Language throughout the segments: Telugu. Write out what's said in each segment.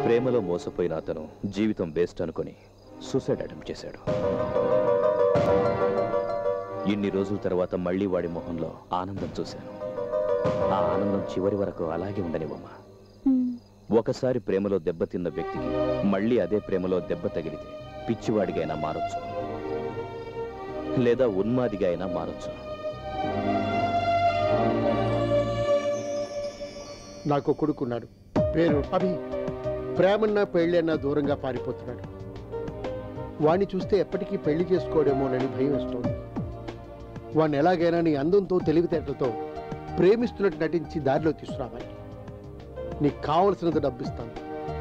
ప్రేమలో మోసపోయిన అతను జీవితం వేస్ట్ అనుకుని సూసైడ్ అటెంప్ట్ చేశాడు ఇన్ని రోజుల తర్వాత మళ్ళీ వాడి మొహంలో ఆనందం చూశాను ఆ ఆనందం చివరి వరకు అలాగే ఉండనివ్వమ్మా మ్మ్. ఒకసారి ప్రేమలో దెబ్బతిన్న వ్యక్తికి మళ్ళీ అదే ప్రేమలో దెబ్బ తగిలితే పిచ్చివాడిగా అయినా మారొచ్చు లేదా ఉన్మాదిగా అయినా మారొచ్చు నాకు కొడుకున్నాడు పేరు అభి ప్రేమన్నా పెళ్ళన్నా దూరంగా పారిపోతున్నాడు వాణ్ణి చూస్తే ఎప్పటికీ పెళ్లి చేసుకోడేమోనని భయం వస్తోంది వాణ్ణి ఎలాగైనా నీ అందంతో తెలివితేటలతో ప్రేమిస్తున్నట్టు నటించి దారిలో తీసుకురావాలి నీకు కావలసినంత డబ్బిస్తాను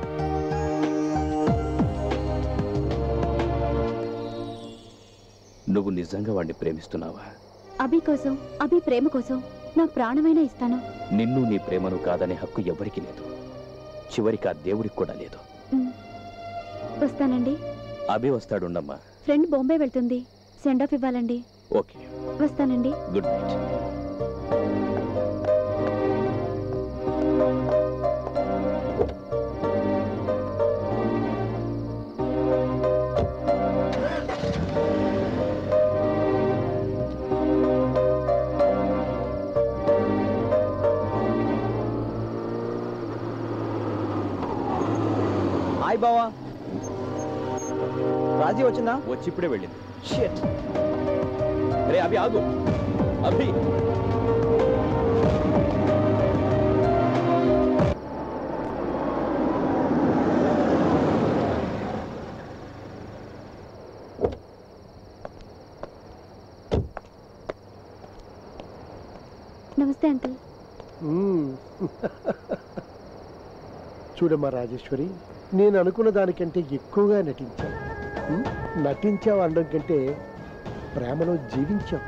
నువ్వు నిజంగా వాడిని ప్రేమిస్తున్నావా అభి కోసం అభి ప్రేమ కోసం నా ప్రాణమైనా ఇస్తాను నిన్ను నీ ప్రేమను కాదనే హక్కు ఎవరికీ లేదు చివరికి ఆ దేవుడికి కూడా లేదు మ్మ్. వస్తానండి అభి వస్తాడుండమ్మా ఫ్రెండ్ బాంబే వెళ్తుంది సెండ్ ఆఫ్ ఇవ్వాలండి ఓకే వస్తానండి గుడ్ నైట్ హాయ్ బావా రాజీ వచ్చిందా వచ్చి ఇప్పుడే వెళ్ళింది షిట్ రే అభి ఆగు అభి నమస్తే అంకుల్ మ్మ్. చూడమ్మా రాజేశ్వరి నేను అనుకున్న దానికంటే ఎక్కువగా నటించాను మ్మ్? నటించావు అనడం కంటే ప్రేమలో జీవించావు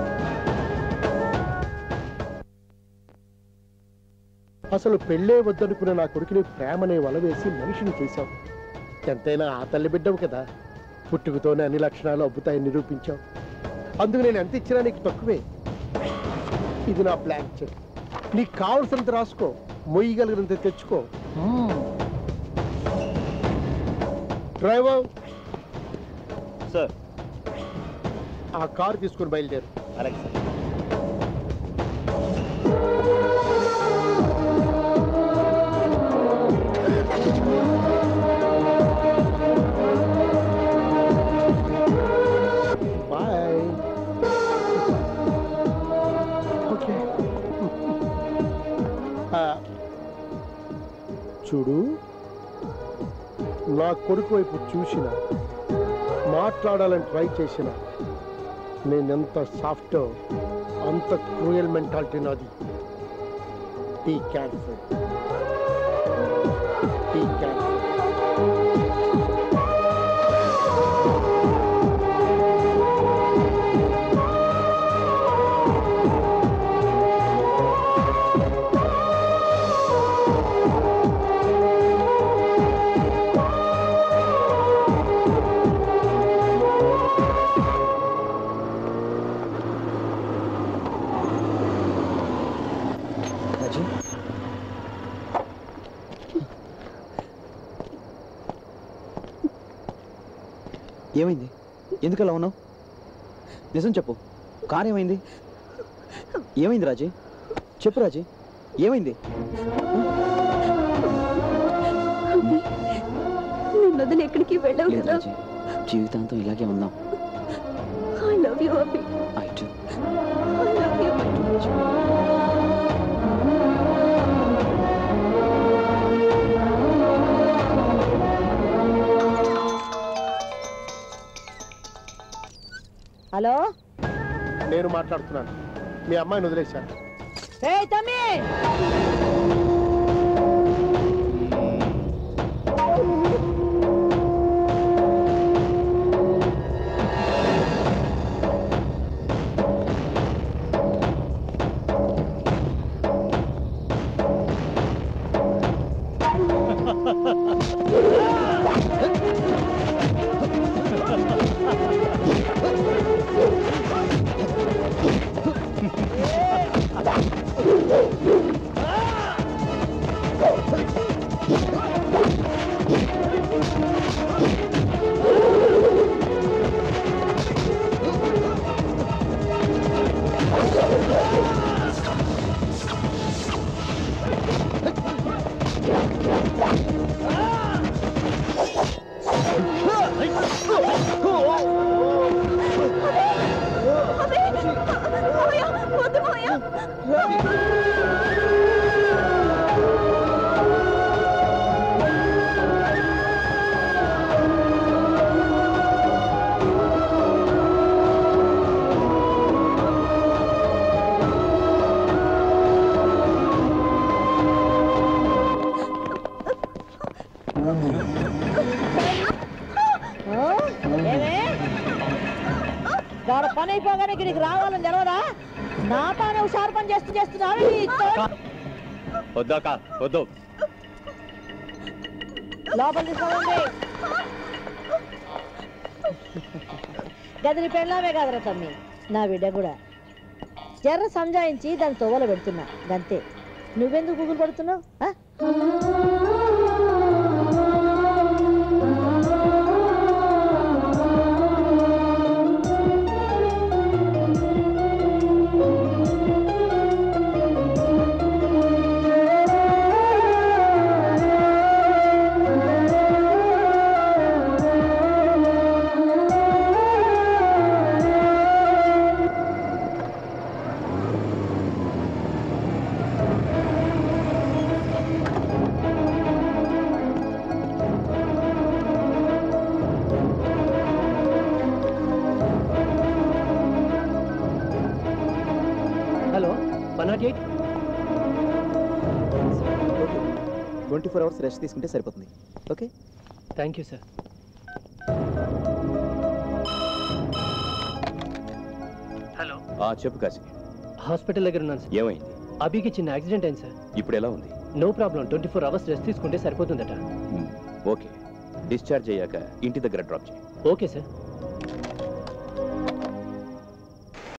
అసలు పెళ్ళే వద్దనుకున్న నా కొడుకుని ప్రేమనే వలవేసి మనిషిని చేశావు ఎంతైనా ఆ తల్లి బిడ్డవు కదా పుట్టుకతోనే అన్ని లక్షణాలు అబ్బుతాయని నిరూపించావు అందుకు నేను ఎంత ఇచ్చినా నీకు తక్కువే ఇది నా బ్లాంక్ చెక్ నీకు కావలసినంత రాసుకో మొయ్యగలిగినంత తెచ్చుకో డ్రైవర్ సార్ ఆ కారు తీసుకుని బయలుదేరు అలాగే సార్ బాయ్ ఓకే చూడు నా కొడుకు వైపు చూసిన మాట్లాడాలని ట్రై చేసిన నేనెంత సాఫ్ట్ అంత క్రూయల్ మెంటాలిటీ నాది be careful be careful Raji ఏమైంది ఎందుకు అలా ఉన్నావు నిజం చెప్పు కార్ ఏమైంది ఏమైంది రాజీ చెప్పు రాజీ ఏమైంది అభి నిన్ను వదిలి ఎక్కడికి వెళ్ళవు లేదు కదా రాజీ జీవితాంతం ఇలాగే ఉందాం I love you Abhi I too I love you hello నేను మాట్లాడుతున్నాను మీ అమ్మాయిని వదిలేశాను ఏ తమ్మి ఆ ఆ? ఏమే వాడు పని అయిపోగానే ఇక్కడికి రావాలని తెలవదా నా పని హుషారు పని చేస్తూ చేస్తున్నావు ఈ తో- వద్దాక వద్దు లోపల తీసుకోండి గదిని పెళ్ళామే కదరా తమ్మి నా బిడ్డ కూడా జర్ర సంజాయించి దాన్ని తొవ్వల పెడుతున్నా గంతే నువ్వెందుకు గుగులు పడుతున్నావు ఆ? Hello one not eight twenty four hours rest తీసుకుంటే సరిపోతుంది okay thank you sir hello ఆ చెప్పు కాశీ హాస్పిటల్ దగ్గర ఉన్నాను సార్ ఏమైంది అభికి చిన్న యాక్సిడెంట్ అయింది సార్ ఇప్పుడు ఎలా ఉంది no problem twenty four hours rest తీసుకుంటే సరిపోతుందట మ్, ఓకే డిశ్చార్జ్ అయ్యాక ఇంటి దగ్గర డ్రాప్ చేయి ఓకే సార్